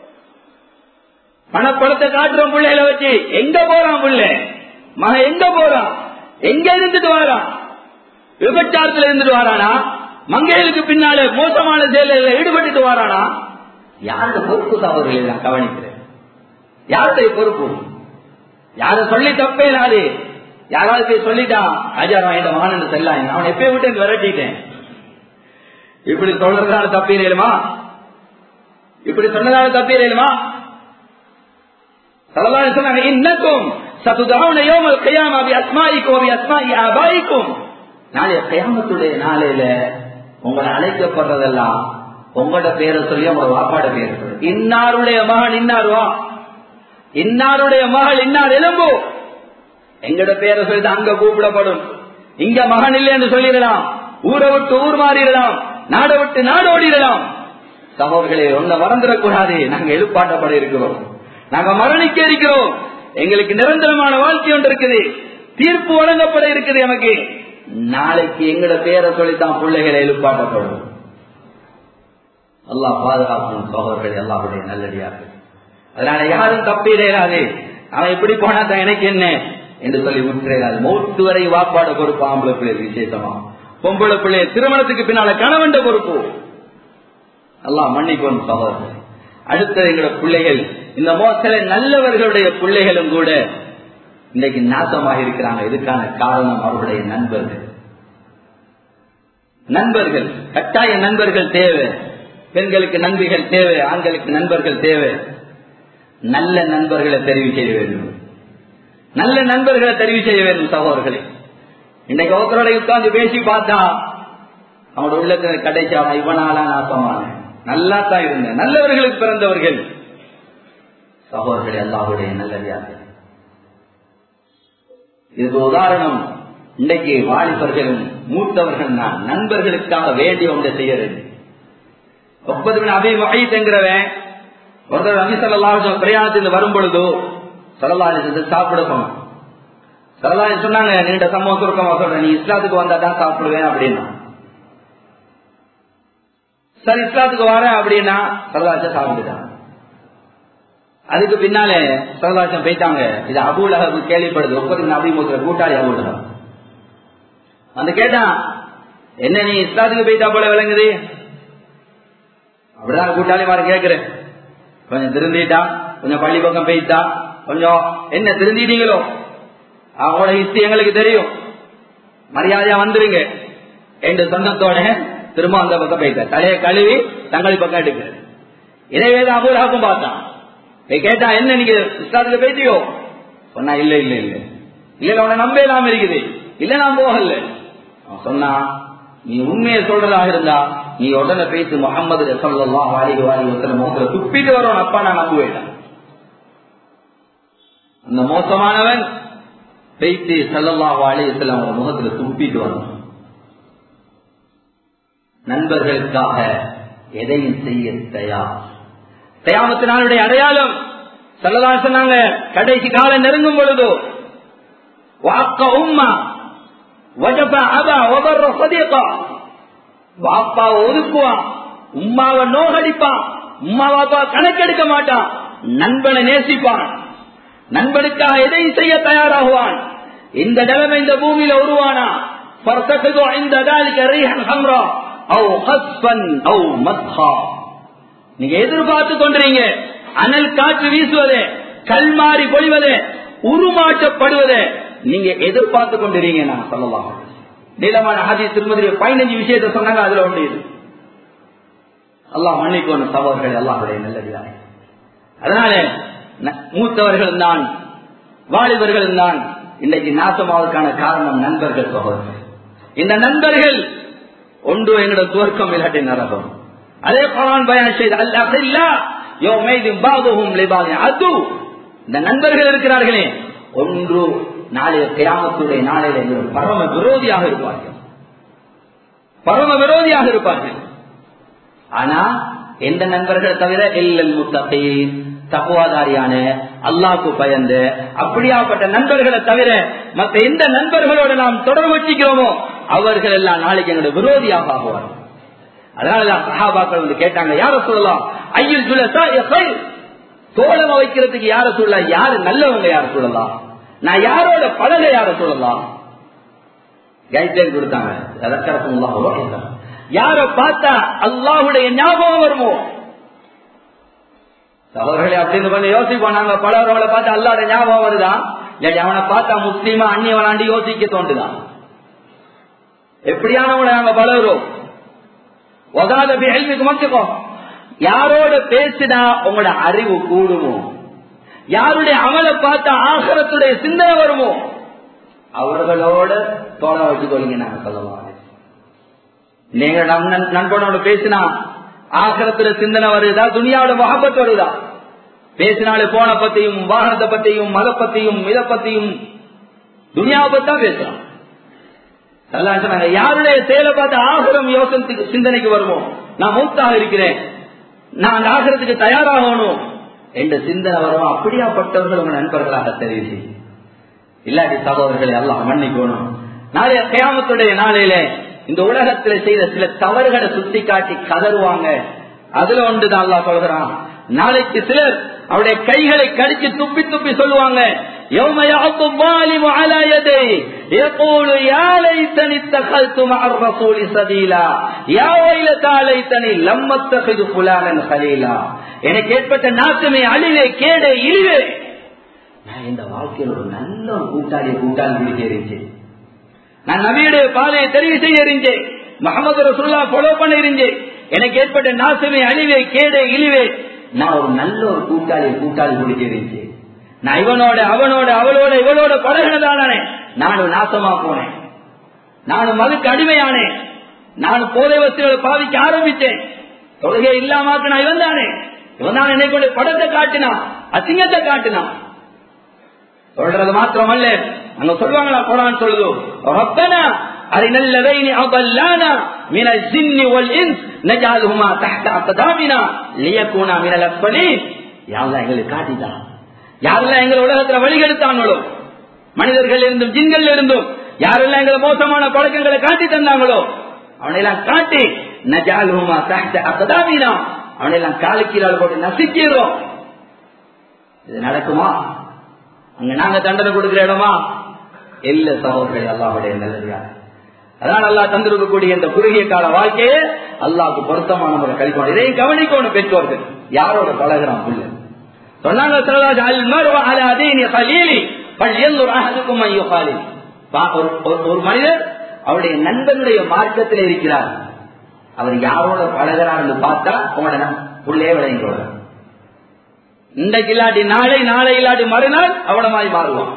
பணப்படத்தை காட்டுறோம் பிள்ளைகளை வச்சு எங்க போறான் பிள்ளை மகன் எங்க போறான் எங்க இருந்துட்டு வாரான் விபச்சாரத்துல இருந்துட்டு வாரானா மங்கைகளுக்கு பின்னால மோசமான செயலில் ஈடுபட்டு வாரானா யாரோட பொறுப்பு தவறுகளை நான் கவனிக்கிறேன் யாருடைய பொறுப்பு யார சொல்லி தப்பே நாடு யாராவது போய் சொல்லிட்டான் அஜாரா என் மகன் செல்லாம் அவன் எப்பயே விட்டு விரட்டிட்டேன் இப்படி சொல்றதுனால தப்பீரேலுமா இப்படி சொன்னதால தப்பீரேலுமா சலவான சொன்னாங்க இன்னக்கும் சத்துதாவுன யோமல் கையாமா அபி அஸ்மாயிக்கும் அபி அஸ்மாயி அபாயிக்கும் நாளைய கயாமத்துடைய நாளையில உங்களை அழைக்கப்படுறதெல்லாம் உங்களோட பேரை சொல்லி உங்களோட வாப்பாட பேரை சொல்லி இன்னாருடைய மகன் இன்னாருவா இன்னாருடைய மகள் இன்னார் எலும்பு எங்கட பேரை சொல்லி அங்க கூப்பிடப்படும் இங்க மகன் இல்லைன்னு சொல்லிடலாம் ஊரை விட்டு ஊர் மாறிடலாம் நாடை விட்டு நாடு ஓடிடலாம் சகோதர்களே ஒன்ன மறந்துடக்கூடாது நாங்க எழுப்பாட்டப்பட இருக்கிறோம் நாங்க மரணிக்க இருக்கிறோம் எங்களுக்கு நிரந்தரமான வாழ்க்கை ஒன்று இருக்குது தீர்ப்பு வழங்கப்பட இருக்குது எனக்கு நாளைக்கு எங்கட பேரை சொல்லித்தான் பிள்ளைகளை எழுப்பாட்டப்படும் அல்லாஹ் பாதுகாக்கும் சகோதரர்கள் எல்லாருடைய நல்லடியார்கள் அதனால யாரும் தப்பிடாது அவன் எப்படி போனா தான் எனக்கு என்ன என்று சொல்லி விட்டுறாது மூத்து வரை வாப்பாட பொறுப்பு ஆம்பளை பிள்ளை விசேஷமா பொம்பளை பிள்ளை திருமணத்துக்கு பின்னால கணவன் பொறுப்பு எல்லாம் மன்னிக்கணும் சகோதரர் அடுத்தது எங்களோட பிள்ளைகள் இந்த மோசல நல்லவர்களுடைய பிள்ளைகளும் கூட இன்னைக்கு நாசமாக இருக்கிறாங்க இதுக்கான காரணம் அவருடைய நண்பர்கள் நண்பர்கள் கட்டாய நண்பர்கள் தேவை பெண்களுக்கு நண்பிகள் தேவை ஆண்களுக்கு நண்பர்கள் தேவை நல்ல நண்பர்களை தெரிவு செய்ய வேண்டும் நல்ல நண்பர்களை தெரிவு செய்ய வேண்டும் சகோதரர்களே இன்னைக்கு ஒருத்தரோட உட்கார்ந்து பேசி பார்த்தா அவனோட உள்ளத்துல கடைசி அவன் இவனால நாசமான நல்லா தான் இருந்தேன் நல்லவர்களுக்கு பிறந்தவர்கள் சகோதரர்கள் எல்லாருடைய நல்லவியாக இதுக்கு உதாரணம் இன்றைக்கு வாலிபர்களும் மூத்தவர்கள் நான் நண்பர்களுக்காக வேண்டிய ஒன்றை செய்யறது ஒன்பது மணி அபி மொஹீத் என்கிறவன் ஒருத்தர் நபி சல்லாஹ் பிரயாணத்தில் வரும் பொழுதோ சரலாஜி சாப்பிட போனான் சரலாஜி சொன்னாங்க நீண்ட சமூக சுருக்கமா சொல்றேன் நீ இஸ்லாத்துக்கு வந்தா தான் சாப்பிடுவேன் அப்படின்னா சரி இஸ்லாத்துக்கு வரேன் அப்படின்னா சரலாஜ சாப்பிட்டுட்டாங்க அதுக்கு பின்னாலே சரலாஜம் போயிட்டாங்க இது அபுலகு கேள்விப்படுது ஒப்பது அபிமுக கூட்டாளி அபுலகம் வந்து கேட்டான் என்ன நீ இஸ்லாத்துக்கு போயிட்டா போல விளங்குது அப்படிதான் கூட்டாளி மாதிரி கேட்கிறேன் கொஞ்சம் திருந்திட்டா கொஞ்சம் பள்ளி பக்கம் போயிட்டா கொஞ்சம் என்ன திருந்திட்டீங்களோ அவங்களோட ஹிஸ்டி எங்களுக்கு தெரியும் மரியாதையா வந்துருங்க என்று சொந்தத்தோட திரும்ப அந்த பக்கம் போயிட்ட தலையை கழுவி தங்கள் பக்கம் எடுக்க இதைவேதான் அபூராக்கும் பார்த்தான் கேட்டா என்ன நீங்க இஸ்லாத்துல போயிட்டியோ சொன்னா இல்ல இல்ல இல்ல இல்ல அவனை நம்ப இல்லாம இருக்குது இல்ல நான் போகல சொன்னா நீ உண்மையை சொல்றதாக இருந்தா நீ உடனே பேசி முகமது ரசல்லாம் வாரி வாரி ஒருத்தர் முகத்துல துப்பிட்டு வரும் அப்பா நான் நம்புவேன் அந்த மோசமானவன் பேசி சல்லல்லா வாலி அவங்க முகத்துல துப்பிட்டு வரும் நண்பர்களுக்காக எதையும் செய்ய தயார் தயாமத்து நாளுடைய அடையாளம் சல்லதா சொன்னாங்க கடைசி காலம் நெருங்கும் பொழுதோ வாக்க உம்மா வஜப அபா ஒபர்ற சதீகா வாப்பாவை ஒதுக்குவான் உம்மாவை நோகடிப்பான் உம்மா வாப்பா கணக்கெடுக்க மாட்டான் நண்பனை நேசிப்பான் நண்பனுக்காக எதையும் செய்ய தயாராகுவான் இந்த நிலைமை இந்த பூமியில உருவானா இந்த நீங்க எதிர்பார்த்து கொண்டிருங்க அனல் காற்று வீசுவதே கல்மாறி பொழிவதே உருமாற்றப்படுவதே நீங்க எதிர்பார்த்து கொண்டிருங்க நான் சொல்லலாம் நீளமான ஹதி திருமதி பதினஞ்சு விஷயத்த சொன்னாங்க அதுல ஒன்று இது அல்லாஹ் மன்னிக்கணும் சவர்கள் அல்லாஹுடைய நல்லதாக அதனால மூத்தவர்கள் தான் வாலிபர்கள் தான் இன்னைக்கு நாசமாவதற்கான காரணம் நண்பர்கள் சகோதரர்கள் இந்த நண்பர்கள் ஒன்று எங்களோட துவர்க்கம் இல்லாட்டி நரகம் அதே பகவான் பயன் செய்த அல்லா யோ மைதும் பாபுகும் அது இந்த நண்பர்கள் இருக்கிறார்களே ஒன்று நாளைய கிராமத்துடைய நாளையில எங்களுக்கு பரம விரோதியாக இருப்பார்கள் பரம விரோதியாக இருப்பார்கள் ஆனா எந்த நண்பர்கள் தவிர எல்லல் முத்தகையின் தகுவாதாரியான அல்லாக்கு பயந்து அப்படியாப்பட்ட நண்பர்களை தவிர மற்ற எந்த நண்பர்களோட நாம் தொடர்பு வச்சுக்கிறோமோ அவர்கள் எல்லாம் நாளைக்கு எங்களுடைய விரோதியாக ஆகுவார்கள் அதனாலதான் சஹாபாக்கள் வந்து கேட்டாங்க யார சொல்லலாம் ஐயில் சொல்ல தோழமை வைக்கிறதுக்கு யார சொல்லலாம் யாரு நல்லவங்க யார சொல்லலாம் நான் யாரோட பழக யார சொல்லலாம் கைட்லைன் கொடுத்தாங்க யார பார்த்தா அல்லாஹுடைய ஞாபகம் வருமோ சகோதரர்களே அப்படின்னு கொஞ்சம் யோசிப்போம் நாங்க பலவர்களை பார்த்து அல்லாட ஞாபகம் வருதா இல்லாட்டி அவனை பார்த்தா முஸ்லீமா அந்நியவனாண்டி யோசிக்க தோண்டுதான் எப்படியானவங்களை நாங்க பலவரும் ஒகாத கேள்விக்கு மட்டுக்கோ யாரோட பேசினா உங்களோட அறிவு கூடுமோ யாருடைய அமலை பார்த்தா ஆகரத்துடைய சிந்தனை வருமோ அவர்களோட தோண வச்சுக்கொள்ளுங்க நாங்க சொல்லலாம் நீங்க நண்பனோட பேசினா ஆகரத்துல சிந்தனை வருதா துணியாவோட மகப்பத் வருதா பேசினாலே போன பத்தியும் வாகனத்தை பத்தியும் மத பத்தியும் இத பத்தியும் துனியாவை பத்தி தான் பேசுறோம் சொன்னாங்க யாருடைய செயலை பார்த்து ஆகரம் யோசனத்துக்கு சிந்தனைக்கு வருமோ நான் மூத்தாக இருக்கிறேன் நான் ஆகரத்துக்கு தயாராகணும் என்ற சிந்தனை வருமோ அப்படியாப்பட்டவர்கள் உங்க நண்பர்களாக தெரிவிச்சு இல்லாட்டி சகோதரர்களை எல்லாம் மன்னிக்கணும் நாளைய கயாமத்துடைய நாளையில இந்த உலகத்துல செய்த சில தவறுகளை சுட்டி காட்டி கதறுவாங்க அதுல ஒன்றுதான் அல்லா சொல்கிறான் நாளைக்கு சிலர் அவருடைய கைகளை கடிச்சு துப்பி துப்பி சொல்லுவாங்க يوم يعض الظالم على يديه يقول يا ليتني اتخذت مع الرسول سبيلا يا ويلتى ليتني لم اتخذ فلانا خليلا எனக்கு ஏற்பட்ட நாசமே அழிவே கேடே இழிவே நான் இந்த வாழ்க்கையில் ஒரு நல்ல ஒரு கூட்டாளியை கூட்டாளி பிடிக்க இருந்துச்சு நான் நபியுடைய பாதையை தெரிவு செய்ய இருந்தேன் முகமது ரசுல்லா ஃபாலோ பண்ண இருந்தேன் எனக்கு ஏற்பட்ட நாசமே அழிவே கேடே இழிவே நான் ஒரு நல்ல ஒரு கூட்டாளி கூட்டாளி பிடிக்க இருந்துச்சு நான் இவனோட அவனோட அவளோட இவளோட பழகினதானே நானும் நாசமா போனேன் நானும் மதுக்கு அடிமையானேன் நானும் போதை வசதிகளை பாவிக்க ஆரம்பித்தேன் தொழுகை இல்லாமக்கு நான் இவன் தானே இவன் தான் என்னை கொண்டு படத்தை காட்டினான் அசிங்கத்தை காட்டினான் சொல்றது மாத்திரமல்ல அங்க சொல்லுவாங்களா குரான் சொல்லுது ரப்பனா أرنا الذين أضلانا من الجن والإنس نجعلهما تحت أقدامنا ليكونا من الأسفلين يا الله எங்களுக்கு காட்டிதா யாரெல்லாம் எங்கள் உலகத்துல வழிகெடுத்தாங்களோ மனிதர்கள் இருந்தும் ஜின்கள் இருந்தும் யாரெல்லாம் எங்களை மோசமான பழக்கங்களை காட்டி தந்தாங்களோ அவனையெல்லாம் காட்டி நஜாலுமா தஹ்த அகதாமினா அவனையெல்லாம் காலுக்கீழால் போட்டு நசுக்கிறோம் இது நடக்குமா அங்க நாங்க தண்டனை கொடுக்கிற இடமா இல்ல சகோதரர்கள் அல்லாவுடைய நல்லதா அதனால அல்லா தந்திருக்கக்கூடிய இந்த குறுகிய கால வாழ்க்கையே அல்லாவுக்கு பொருத்தமான முறை கழிக்கணும் இதையும் கவனிக்கணும் பெற்றோர்கள் யாரோட பழகிறான் புள்ள சொன்னாங்க ஒரு மனிதர் அவருடைய நண்பனுடைய மார்க்கத்தில் இருக்கிறார் அவர் யாரோட பழகிறார் பார்த்தா உங்களோட உள்ளே விளையுங்களோட இன்றைக்கு இல்லாட்டி நாளை நாளை இல்லாட்டி மறுநாள் அவனமாய் மாறுவான்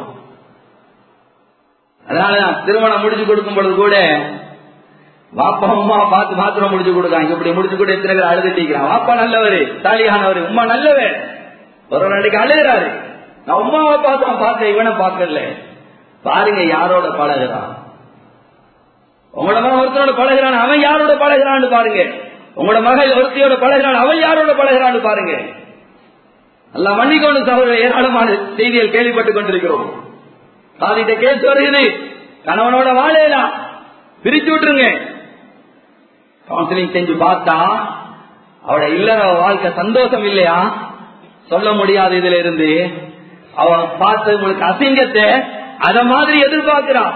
அதனாலதான் திருமணம் முடிச்சு கொடுக்கும் பொழுது கூட வாப்பா அம்மா பார்த்து மாத்திரம் முடிச்சு கொடுக்காங்க இப்படி முடிச்சு கூட எத்தனை பேர் அழுதுட்டிருக்கிறான் வாப்பா நல்லவரு தாலியானவரு உமா நல்லவர் ஒரு நாளைக்கு அழுகிறாரு நான் உமாவை பார்த்தா பார்த்தேன் இவனை பார்க்கல பாருங்க யாரோட பழகிறான் உங்களோட மகன் ஒருத்தரோட பழகிறான் அவன் யாரோட பழகிறான்னு பாருங்க உங்களோட மகள் ஒருத்தையோட பழகிறான் அவன் யாரோட பழகிறான்னு பாருங்க அல்ல மன்னிக்கொண்டு சகோதரர் ஏராளமான செய்திகள் கேள்விப்பட்டுக் கொண்டிருக்கிறோம் சாதிட்ட கேஸ் வருகிறது கணவனோட வாழையலாம் பிரிச்சு விட்டுருங்க கவுன்சிலிங் செஞ்சு பார்த்தா அவட இல்லற வாழ்க்கை சந்தோஷம் இல்லையா சொல்ல முடியாது இதுல இருந்து அவன் பார்த்து உங்களுக்கு அசிங்கத்தை அத மாதிரி எதிர்பார்க்கிறான்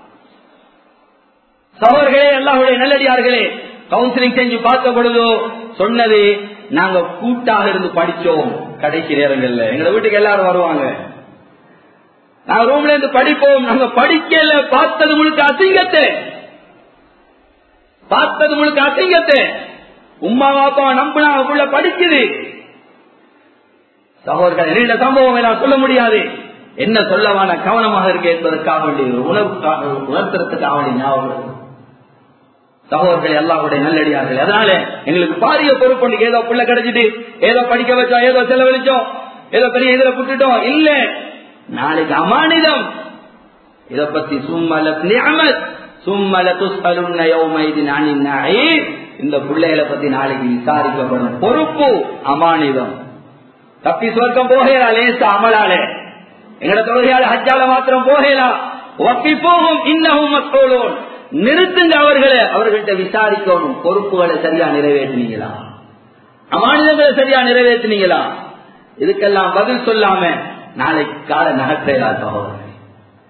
சவர்களே எல்லாருடைய நல்லடியார்களே கவுன்சிலிங் செஞ்சு பார்த்த பொழுதோ சொன்னது நாங்க கூட்டாக இருந்து படிச்சோம் கடைசி நேரங்கள்ல எங்க வீட்டுக்கு எல்லாரும் வருவாங்க நாங்க ரூம்ல இருந்து படிப்போம் நாங்க படிக்கல பார்த்தது முழுக்க அசிங்கத்தை பார்த்தது முழுக்க அசிங்கத்தை உமா பாப்பா நம்பினா உள்ள படிக்குது சகோதரர்கள் நீண்ட சம்பவம் எல்லாம் சொல்ல முடியாது என்ன சொல்லவான கவனமாக இருக்கு என்பதற்காக வேண்டிய ஒரு உணர்வுக்காக உணர்த்துறதுக்காக வேண்டிய ஞாபகம் சகோதரர்கள் எல்லாருடைய நல்லடியார்கள் அதனால எங்களுக்கு பாரிய பொறுப்பு ஏதோ பிள்ளை கிடைச்சிட்டு ஏதோ படிக்க வச்சோம் ஏதோ செலவழிச்சோம் ஏதோ பெரிய இதுல புட்டுட்டோம் இல்ல நாளைக்கு அமானிதம் இத பத்தி சும்மல நியமத் சும்மல துஸ்பலுன்ன யௌமைதின் அனின் நஈம் இந்த பிள்ளைகளை பத்தி நாளைக்கு விசாரிக்கப்படும் பொறுப்பு அமானிதம் தப்பி சொர்க்கம் போகலா லேசா அமலாலே எங்கட தொழுகையால ஹஜ்ஜால மாத்திரம் போகலாம் ஒப்பி போகும் இன்னமும் மக்களோன் நிறுத்துங்க அவர்களை அவர்கள்ட்ட விசாரிக்கணும் பொறுப்புகளை சரியா நிறைவேற்றினீங்களா அமானிதங்களை சரியா நிறைவேற்றினீங்களா இதுக்கெல்லாம் பதில் சொல்லாம நாளைக்கு கால நகர்த்தா சகோதரர்கள்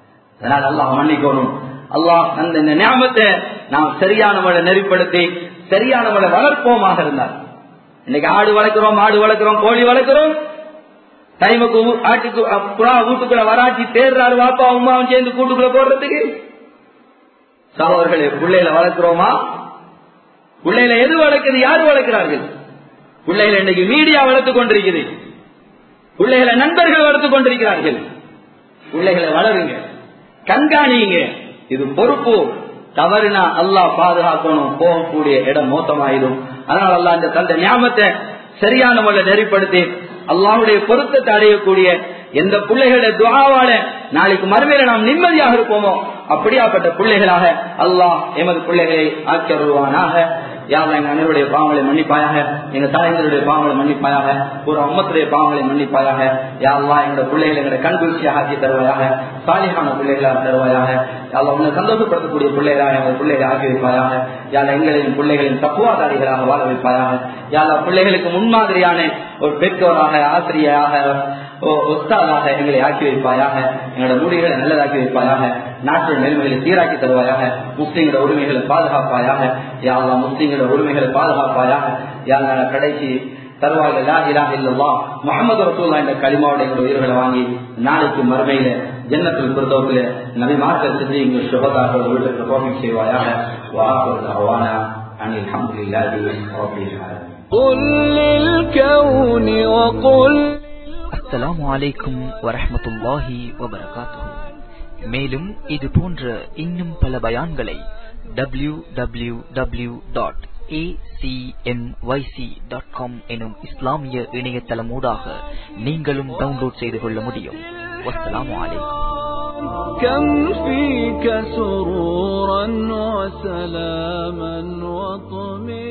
அதனால் அல்லாஹ் மன்னிக்கணும் அல்லாஹ் அந்த ஞாபகத்தை நாம் சரியான முறை நெறிப்படுத்தி சரியானவளை வளர்ப்போமாக இருந்தால் இன்னைக்கு ஆடு வளர்க்கிறோம் மாடு வளர்க்கிறோம் கோழி வளர்க்கிறோம் டைமுக்கு ஊ- ஆட்டுக்கு அ, புறா வீட்டுக்குள்ள வராட்டி தேர்றாரு வாப்பா அம்மாவும் சேர்ந்து கூட்டுக்குள்ள போடுறதுக்கு சகோதரர்களே பிள்ளைகளை வளர்க்கிறோமா பிள்ளைகளை எது வளர்க்குது யாரு வளர்க்கிறார்கள் பிள்ளைகளை இன்னைக்கு மீடியா வளர்த்துக் கொண்டிருக்குது பிள்ளைகளை நண்பர்கள் வளர்த்துக் கொண்டிருக்கிறார்கள் பிள்ளைகளை வளருங்க கண்காணிங்க இது பொறுப்பு தவறுனா அல்லாஹ் பாதுகாக்கணும் போகக்கூடிய இடம் மோசமாயிடும் அதனால அல்லாஹ் இந்த தந்த ஞாபகத்தை சரியான முறையில் நெறிப்படுத்தி அல்லாஹ்வுடைய பொருத்தத்தை அடையக்கூடிய எந்த பிள்ளைகளுடைய துவாவால நாளைக்கு மறுமையில நாம் நிம்மதியாக இருப்போமோ அப்படியாப்பட்ட பிள்ளைகளாக அல்லாஹ் எமது பிள்ளைகளை ஆக்கியருவானாக யாரும் எங்க அனைவருடைய பாவங்களை மன்னிப்பாயாக எங்க தாய்ந்தருடைய பாவங்களை மன்னிப்பாயாக ஒரு அம்மத்துடைய பாவங்களை மன்னிப்பாயாக யாரெல்லாம் எங்களோட பிள்ளைகளை எங்களை கண்குளிர்ச்சியாக ஆக்கி தருவாயாக சாலிகான பிள்ளைகளாக தருவாயாக யாரெல்லாம் உங்களை சந்தோஷப்படுத்தக்கூடிய பிள்ளைகளாக எங்கள் பிள்ளைகளை ஆக்கி வைப்பாயாக யாரெல்லாம் எங்களையும் பிள்ளைகளின் தப்புவாதாரிகளாக வாழ வைப்பாயாக யாரெல்லாம் பிள்ளைகளுக்கு முன்மாதிரியான ஒரு பெற்றோராக ஆசிரியராக ஒ- ஒஸ்தாதாக எங்களை ஆக்கி வைப்பாயாக எங்களோட முடிகளை நல்லதாக்கி வைப்பாயாக நாட்டு நிலைமைகளை சீராக்கி தருவாயாக முஸ்லீம்களோட உரிமைகளை பாதுகாப்பாயாக யாரெல்லாம் முஸ்லீம்களோட உரிமைகளை பாதுகாப்பாயாக யாரெல்லாம் கடைசி தருவாயில் லா இலாஹ இல்லல்லாஹ் முஹம்மது ரசூலுல்லாஹ் என்ற கலிமாவுடைய எங்களுடைய உயிர்களை வாங்கி நாளைக்கு மறுமையில ஜன்னத்தில் பிறந்தவர்கள நபி மார்க்க செஞ்சு இங்கு சுகதாக வீட்டுக்கு போகம் செய்வாயாக வாஹர் தவானா அனில் அல்ஹம்துலில்லாஹி ரப்பில் ஆலமீன் قل للكون وقل அஸ்ஸலாமு அலைக்கும் வரஹ்மத்துல்லாஹி வபரகாத்துஹு மேலும் இது போன்ற இன்னும் பல பயான்களை டபிள்யூ டபிள்யூ டபிள்யூ டாட் எனும் இஸ்லாமிய இணையதளமூடாக நீங்களும் டவுன்லோட் செய்து கொள்ள முடியும் வஸ்ஸலாமு அலைக்கும் كم فيك سرورا وسلاما وطمئنا